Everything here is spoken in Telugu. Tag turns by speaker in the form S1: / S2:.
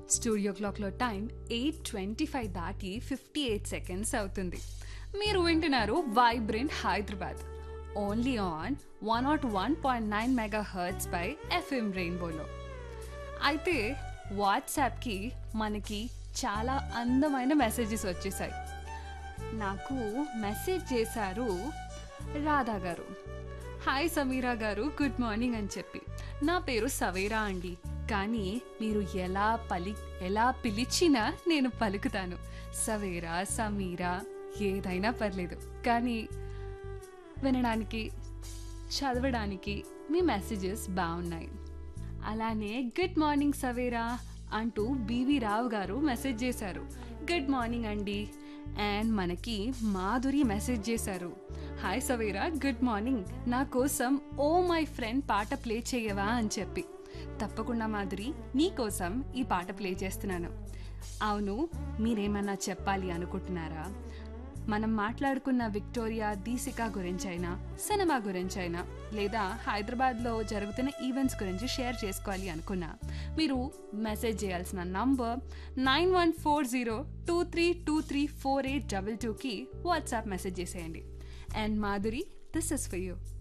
S1: స్టూడియో క్లాక్లో టైం ఎయిట్ ట్వంటీ ఫైవ్ దాటి ఫిఫ్టీ ఎయిట్ సెకండ్స్ అవుతుంది మీరు వింటున్నారు vibrant Hyderabad only on one naught one point nine megahertz by FM రెయిన్బోలో అయితే వాట్సాప్కి మనకి చాలా అందమైన మెసేజెస్ వచ్చేసాయి నాకు మెసేజ్ చేశారు రాధా గారు హాయ్ సమీరా గారు గుడ్ మార్నింగ్ అని చెప్పి నా పేరు సవేరా అండి కానీ మీరు ఎలా పలి ఎలా పిలిచినా నేను పలుకుతాను సవేరా సమీరా ఏదైనా పర్లేదు కానీ వినడానికి చదవడానికి మీ మెసేజెస్ బాగున్నాయి అలానే గుడ్ మార్నింగ్ సవేరా అంటూ బీవీ రావు గారు మెసేజ్ చేశారు గుడ్ మార్నింగ్ అండి అండ్ మనకి మాధురి మెసేజ్ చేశారు హాయ్ సవేరా గుడ్ మార్నింగ్ నా కోసం ఓ మై ఫ్రెండ్ పాట ప్లే చేయవా అని చెప్పి తప్పకుండా మాధురి నీ కోసం ఈ పాట ప్లే చేస్తున్నాను అవును మీరేమన్నా చెప్పాలి అనుకుంటున్నారా మనం మాట్లాడుకున్న విక్టోరియా దీసికా గురించైనా సినిమా గురించైనా లేదా హైదరాబాద్లో జరుగుతున్న ఈవెంట్స్ గురించి షేర్ చేసుకోవాలి అనుకున్నా మీరు మెసేజ్ చేయాల్సిన number nine one four zero two three two three four eight double టూకి వాట్సాప్ మెసేజ్ చేసేయండి and Madhuri this is for you